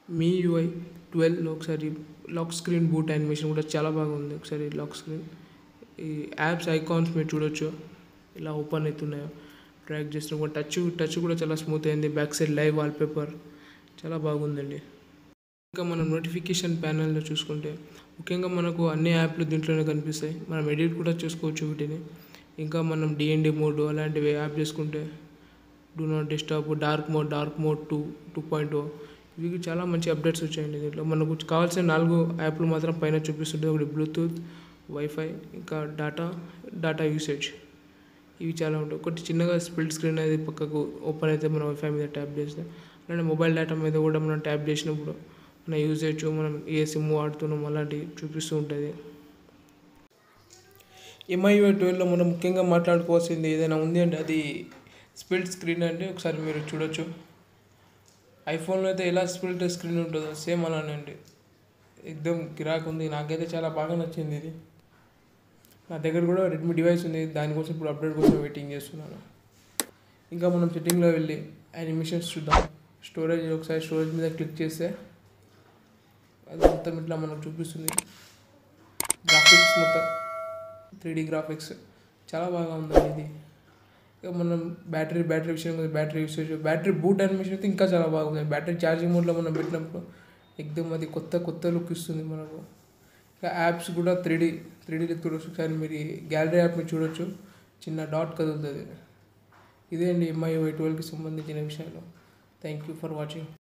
మీ UI ట్వెల్వ్లో ఒకసారి lock screen boot animation కూడా చాలా బాగుంది ఒకసారి లాక్ స్క్రీన్ ఈ యాప్స్ ఐకాన్స్ మీరు చూడొచ్చు ఇలా ఓపెన్ అవుతున్నాయో ట్రాక్ చేస్తున్న టచ్ టచ్ కూడా చాలా స్మూత్ అయింది బ్యాక్ సైడ్ లైవ్ వాల్పేపర్ చాలా బాగుందండి ఇంకా మనం నోటిఫికేషన్ ప్యానల్లో చూసుకుంటే ముఖ్యంగా మనకు అన్ని యాప్లు దీంట్లోనే కనిపిస్తాయి మనం ఎడిట్ కూడా చేసుకోవచ్చు వీటిని ఇంకా మనం డిఎన్డి మోడ్ అలాంటివి యాప్ చేసుకుంటే do not disturb dark mode dark mode two two point ఇవి చాలా మంచి అప్డేట్స్ వచ్చాయండి దీంట్లో మనకు కావాల్సిన నాలుగు యాప్లు మాత్రం పైన చూపిస్తుంటే ఒకటి బ్లూటూత్ వైఫై ఇంకా డేటా డేటా యూసేజ్ ఇవి చాలా ఉంటాయి ఒకటి చిన్నగా స్ప్లిట్ స్క్రీన్ అనేది పక్కకు ఓపెన్ అయితే మనం వైఫై మీద ట్యాప్ చేస్తే అలానే మొబైల్ డేటా మీద కూడా మనం ట్యాప్ చేసినప్పుడు మన యూసేజ్ మనం ఏ సిమ్ వాడుతున్నాం అలాంటివి చూపిస్తూ ఉంటుంది ఎంఐఓ ట్వెల్వ్లో మనం ముఖ్యంగా మాట్లాడుకోవాల్సింది ఏదైనా ఉంది అంటే అది స్ప్లిట్ స్క్రీన్ అంటే ఒకసారి మీరు చూడొచ్చు ఐఫోన్లో అయితే ఎలా స్ప్లిట్ స్క్రీన్ ఉంటుందో సేమ్ అలానే అండి ఎక్దమ్ కిరాక్ ఉంది నాకైతే చాలా బాగా నచ్చింది ఇది నా దగ్గర కూడా రెడ్మీ డివైస్ ఉంది దానికోసం ఇప్పుడు అప్డేట్ కోసం వెయిటింగ్ చేస్తున్నాను ఇంకా మనం సెట్టింగ్లో వెళ్ళి యానిమేషన్స్ చూద్దాం స్టోరేజ్ ఒకసారి స్టోరేజ్ మీద క్లిక్ చేస్తే అది మొత్తం ఇట్లా మనకు చూపిస్తుంది గ్రాఫిక్స్ మొత్తం త్రీ డీ గ్రాఫిక్స్ చాలా బాగా ఉందండి ఇది ఇక మనం బ్యాటరీ బ్యాటరీ విషయం battery usage battery boot animation అయితే ఇంకా చాలా బాగుంది బ్యాటరీ ఛార్జింగ్ మోడ్లో మనం పెట్టినప్పుడు ఎక్దమ్ అది కొత్త కొత్త లుక్ ఇస్తుంది మనకు ఇంకా యాప్స్ కూడా త్రీ డీ త్రీ డీ చూడొచ్చు ఒకసారి మీరు ఈ గ్యాలరీ యాప్ని చూడొచ్చు చిన్న డాట్ కదులుతుంది ఇదే అండి ఎంఐ ట్వెల్వ్కి సంబంధించిన విషయాలు థ్యాంక్ యూ ఫర్ వాచింగ్